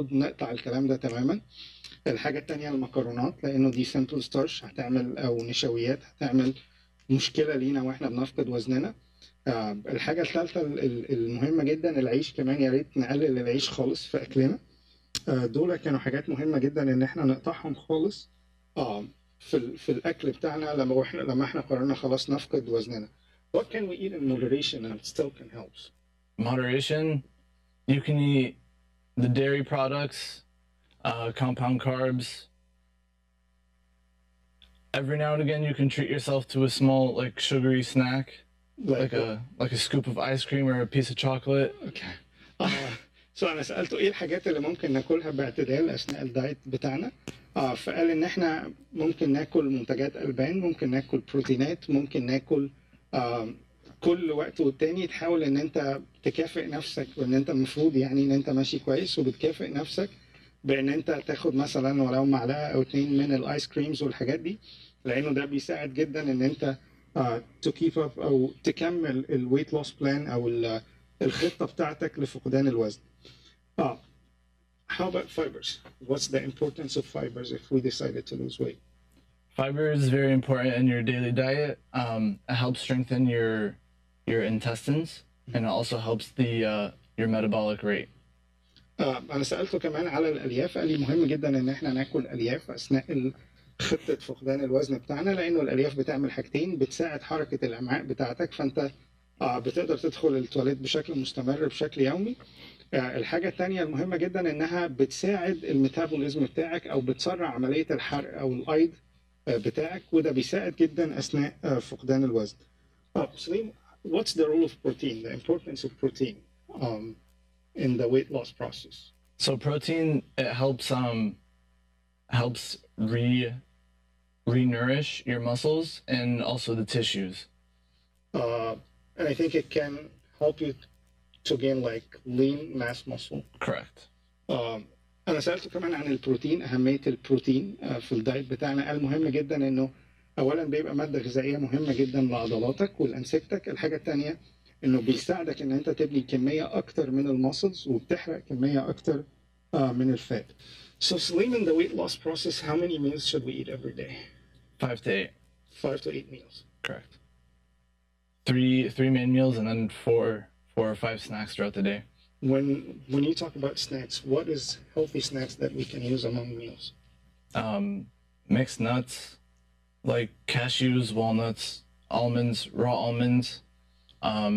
المفروض نقطع الكلام ده تماما الحاجة التانية المكرونات لأنه دي سمبل ستارش هتعمل أو نشويات هتعمل مشكلة لينا وإحنا بنفقد وزننا آه، الحاجة الثالثة ال- ال- المهمة جدا العيش كمان يا ريت نقلل العيش خالص في أكلنا آه، دول كانوا حاجات مهمة جدا إن إحنا نقطعهم خالص آه، في ال- في الأكل بتاعنا لما إحنا لما إحنا قررنا خلاص نفقد وزننا. What can we eat in moderation and it still can help? Moderation, you can eat the dairy products, uh, compound carbs. Every now and again, you can treat yourself to a small, like sugary snack, like a like a scoop of ice cream or a piece of chocolate. اوكي اه سو انا سالته ايه الحاجات اللي ممكن ناكلها باعتدال اثناء الدايت بتاعنا اه فقال ان احنا ممكن ناكل منتجات البان ممكن ناكل بروتينات ممكن ناكل آه كل وقت والتاني تحاول ان انت تكافئ نفسك وان انت المفروض يعني ان انت ماشي كويس وبتكافئ نفسك بان انت تاخد مثلا ولو معلقه او اتنين من الايس كريمز والحاجات دي لانه ده بيساعد جدا ان انت تو كيب اب او تكمل الويت لوس بلان او ال- الخطه بتاعتك لفقدان الوزن. اه How about fibers? What's the importance of fibers if we decided to lose weight? Fiber is very important in your daily diet. Um, it helps strengthen your your intestines, and it also helps the uh, your metabolic rate. آه انا سالته كمان على الالياف قال لي مهم جدا ان احنا ناكل الياف اثناء ال- خطه فقدان الوزن بتاعنا لانه الالياف بتعمل حاجتين بتساعد حركه الامعاء بتاعتك فانت آه بتقدر تدخل التواليت بشكل مستمر بشكل يومي آه الحاجه الثانيه المهمه جدا انها بتساعد الميتابوليزم بتاعك او بتسرع عمليه الحرق او الايض آه بتاعك وده بيساعد جدا اثناء آه فقدان الوزن. آه سليم what's the role of protein the importance of protein um, in the weight loss process So protein it helps um helps re re-nourish your muscles and also the tissues. uh, and I think it can help you to gain like lean mass muscle. Correct. Um, أنا سألته كمان عن البروتين أهمية البروتين uh, في الدايت بتاعنا قال مهم جدا إنه أولا بيبقى مادة غذائية مهمة جدا لعضلاتك ولأنسجتك الحاجة التانية إنه بيساعدك إن أنت تبني كمية أكتر من الماسلز وبتحرق كمية أكتر uh, من الفات. So Salim, in the weight loss process, how many meals should we eat every day? Five to eight. Five to eight meals. Correct. Three three main meals and then four four or five snacks throughout the day. When when you talk about snacks, what is healthy snacks that we can use among meals? Um, mixed nuts like cashews, walnuts, almonds, raw almonds, um,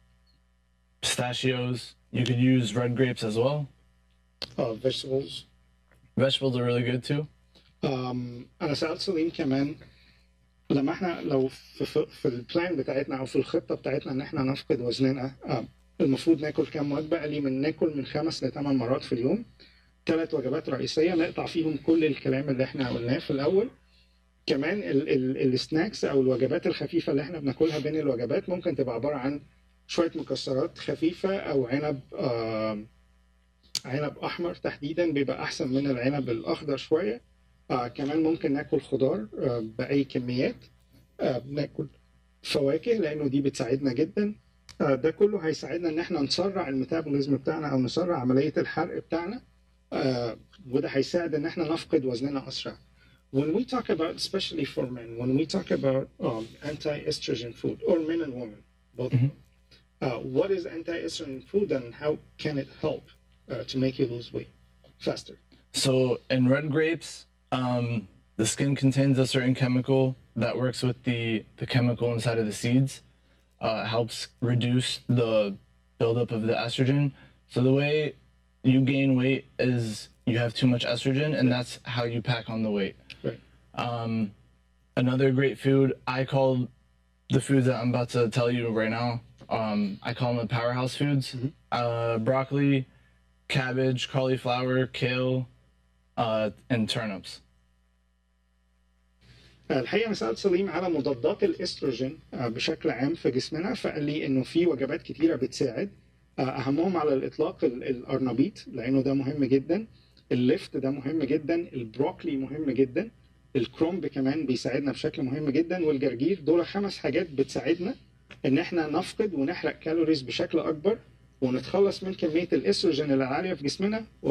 pistachios. You could use red grapes as well. Uh, vegetables. Vegetables are really good too. Um, انا سالت سليم كمان لما احنا لو في, في, في البلان بتاعتنا او في الخطه بتاعتنا ان احنا نفقد وزننا آه المفروض ناكل كام وجبه؟ قال لي من ناكل من خمس لثمان مرات في اليوم ثلاث وجبات رئيسيه نقطع فيهم كل الكلام اللي احنا قلناه في الاول كمان ال ال السناكس او الوجبات الخفيفه اللي احنا بناكلها بين الوجبات ممكن تبقى عباره عن شويه مكسرات خفيفه او عنب آه عنب احمر تحديدا بيبقى احسن من العنب الاخضر شويه آه كمان ممكن ناكل خضار آه باي كميات آه بناكل فواكه لانه دي بتساعدنا جدا آه ده كله هيساعدنا ان احنا نسرع الميتابوليزم بتاعنا او نسرع عمليه الحرق بتاعنا آه وده هيساعد ان احنا نفقد وزننا اسرع when we talk about especially for men when we talk about um, anti-estrogen food or men and women both Mhm. uh, what is anti-estrogen food and how can it help uh, to make you lose weight faster So in red grapes, um, the skin contains a certain chemical that works with the the chemical inside of the seeds. Uh, helps reduce the buildup of the estrogen. So the way you gain weight is you have too much estrogen, and that's how you pack on the weight. Right. Um, another great food I call the foods that I'm about to tell you right now. Um, I call them the powerhouse foods. Uh, broccoli, cabbage, cauliflower, kale, uh, and turnips. الحقيقه انا سالت سليم على مضادات الاستروجين آه، بشكل عام في جسمنا فقال لي انه في وجبات كتيره بتساعد آه، اهمهم على الاطلاق ال- الارنبيط لانه ده مهم جدا الليفت ده مهم جدا البروكلي مهم جدا الكرومب كمان بيساعدنا بشكل مهم جدا والجرجير دول خمس حاجات بتساعدنا ان احنا نفقد ونحرق كالوريز بشكل اكبر ونتخلص من كميه الاستروجين اللي عاليه في جسمنا